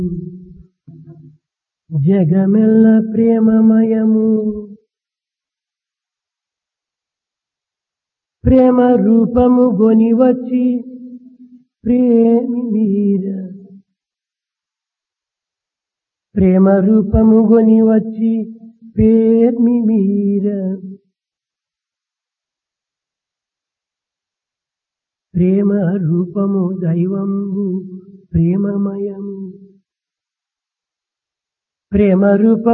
జగమెల్ల ప్రేమమయము ప్రేమ రూపము గొని వచ్చి ప్రేమి మీర ప్రేమ రూపము గొని వచ్చి పేర్మి మీర ప్రేమ రూపము దైవంబు ప్రేమమయము ప్రేమ రూపం